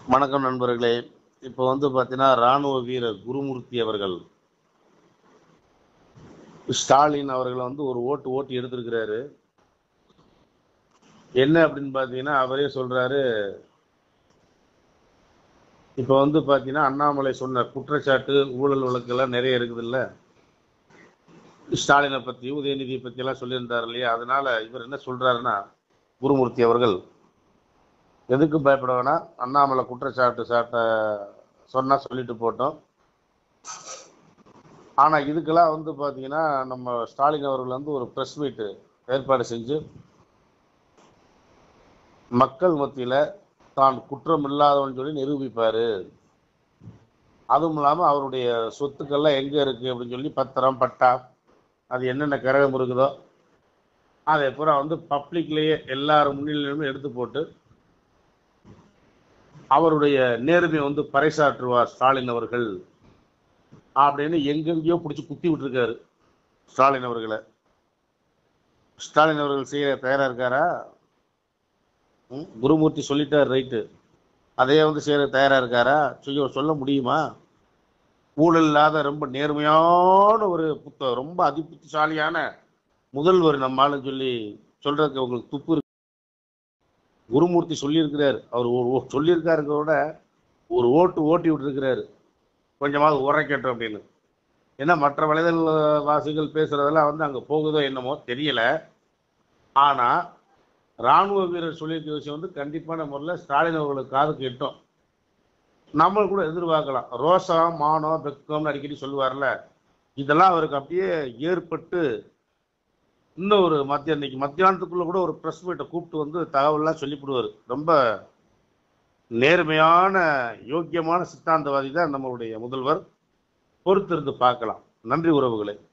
வணக்கம் நண்பர்களே இப்போ வந்து பார்த்தீங்கன்னா ராணுவ வீரர் குருமூர்த்தி அவர்கள் ஸ்டாலின் அவர்களை வந்து ஒரு ஓட்டு ஓட்டு எடுத்திருக்கிறாரு என்ன அப்படின்னு பார்த்தீங்கன்னா அவரே சொல்றாரு இப்போ வந்து பார்த்தீங்கன்னா அண்ணாமலை சொன்ன குற்றச்சாட்டு ஊழல் வழக்கெல்லாம் நிறைய இருக்குதுல்ல ஸ்டாலினை பற்றி உதயநிதியை பற்றி எல்லாம் சொல்லியிருந்தார் இல்லையா அதனால இவர் என்ன சொல்றாருன்னா குருமூர்த்தி அவர்கள் எதுக்கு பயப்பட வேணாம் அண்ணாமலை குற்றச்சாட்டு சாட்ட சொன்னா சொல்லிட்டு போட்டோம் ஆனா இதுக்கெல்லாம் வந்து பாத்தீங்கன்னா நம்ம ஸ்டாலின் அவர்கள் வந்து ஒரு பிரஸ் மீட் ஏற்பாடு செஞ்சு மக்கள் மத்தியில தான் குற்றம் இல்லாதவன் சொல்லி நிரூபிப்பாரு அதுவும் இல்லாம அவருடைய சொத்துக்கள்லாம் எங்க இருக்கு அப்படின்னு சொல்லி பத்திரம் பட்டா அது என்னென்ன கிரகம் இருக்குதோ அதை பூரா வந்து பப்ளிக்லயே எல்லாரும் முன்னிலையிலுமே எடுத்து போட்டு அவருடைய நேர்மையை வந்து பறைசாற்றுவார் ஸ்டாலின் அவர்கள் அப்படின்னு எங்கெங்கேயோ பிடிச்சி குத்தி விட்டுருக்காரு ஸ்டாலின் அவர்களை ஸ்டாலின் அவர்கள் செய்ய தயாரா இருக்காரா ம், குருமூர்த்தி சொல்லிட்டார் ரைட்டு அதே வந்து செய்யற தயாரா இருக்காரா செய்ய சொல்ல முடியுமா ஊழல் இல்லாத ரொம்ப நேர்மையான ஒரு புத்த ரொம்ப அதிபுத்திசாலியான முதல்வர் நம்மாலும் சொல்லி சொல்றதுக்கு உங்களுக்கு துப்பு இருக்கு குருமூர்த்தி சொல்லியிருக்கிறார் அவர் ஒரு ஓ- சொல்லியிருக்காருங்க விட ஒரு ஓட்டு ஓட்டி விட்டுருக்கிறாரு கொஞ்சமாவது உரைக்கட்டும் அப்படின்னு ஏன்னா மற்ற வலைதள வாசிகள் பேசுறதெல்லாம் வந்து அங்க போகுதோ என்னமோ தெரியல ஆனா ராணுவ வீரர் சொல்லியிருக்க விஷயம் வந்து கண்டிப்பான முறையில் ஸ்டாலின் அவர்களுக்கு காதுக்கு எட்டும் நம்ம கூட எதிர்பார்க்கலாம் ரோசம் மானம் வெக்கம்னு அடிக்கடி சொல்லுவார்ல இதெல்லாம் அவருக்கு அப்படியே ஏற்பட்டு இன்னும் ஒரு மத்திய இன்னைக்கு மத்தியானத்துக்குள்ள கூட ஒரு ப்ரெஸ் மீட்டை கூப்பிட்டு வந்து தகவல்லாம் சொல்லிவிடுவார் ரொம்ப நேர்மையான யோக்கியமான சித்தாந்தவாதி தான் நம்மளுடைய முதல்வர் பொறுத்திருந்து பார்க்கலாம் நன்றி உறவுகளே